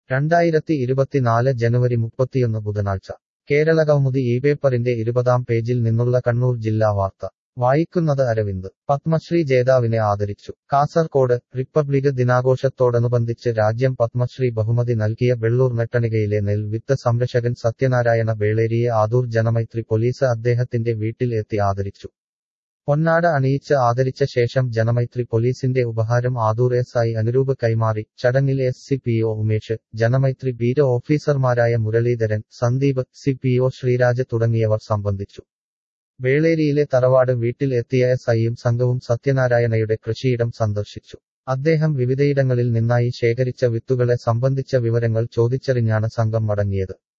രണ്ടായിരത്തി ഇരുപത്തിനാല് ജനുവരി മുപ്പത്തിയൊന്ന് ബുധനാഴ്ച കേരളകൗമുദി ഈ പേപ്പറിന്റെ ഇരുപതാം പേജിൽ നിന്നുള്ള കണ്ണൂർ ജില്ലാ വാർത്ത വായിക്കുന്നത് അരവിന്ദ് പത്മശ്രീ ജേതാവിനെ ആദരിച്ചു കാസർകോട് റിപ്പബ്ലിക് ദിനാഘോഷത്തോടനുബന്ധിച്ച് രാജ്യം പത്മശ്രീ ബഹുമതി നൽകിയ വെള്ളൂർ നെട്ടണികയിലെ നെൽ വിത്ത് സംരക്ഷകൻ സത്യനാരായണ ബേളേരിയെ ആദൂർ ജനമൈത്രി പോലീസ് അദ്ദേഹത്തിന്റെ വീട്ടിൽ എത്തി ആദരിച്ചു പൊന്നാട അണിയിച്ച് ആദരിച്ച ശേഷം ജനമൈത്രി പോലീസിന്റെ ഉപഹാരം ആദൂർ എസ് ഐ അനുരൂപ് കൈമാറി ചടങ്ങിൽ S C P O Umesh Janamaithri beat ഓഫീസർമാരായ Muraleedharan Sandeep C P O Sreeraj തുടങ്ങിയവർ സംബന്ധിച്ചു വേളേരിയിലെ തറവാട് വീട്ടിൽ എത്തിയ എസ് ഐയും സംഘവും സത്യനാരായണയുടെ കൃഷിയിടം സന്ദർശിച്ചു അദ്ദേഹം വിവിധയിടങ്ങളിൽ നിന്നായി ശേഖരിച്ച വിത്തുകളെ സംബന്ധിച്ച വിവരങ്ങൾ ചോദിച്ചറിഞ്ഞാണ് സംഘം മടങ്ങിയത്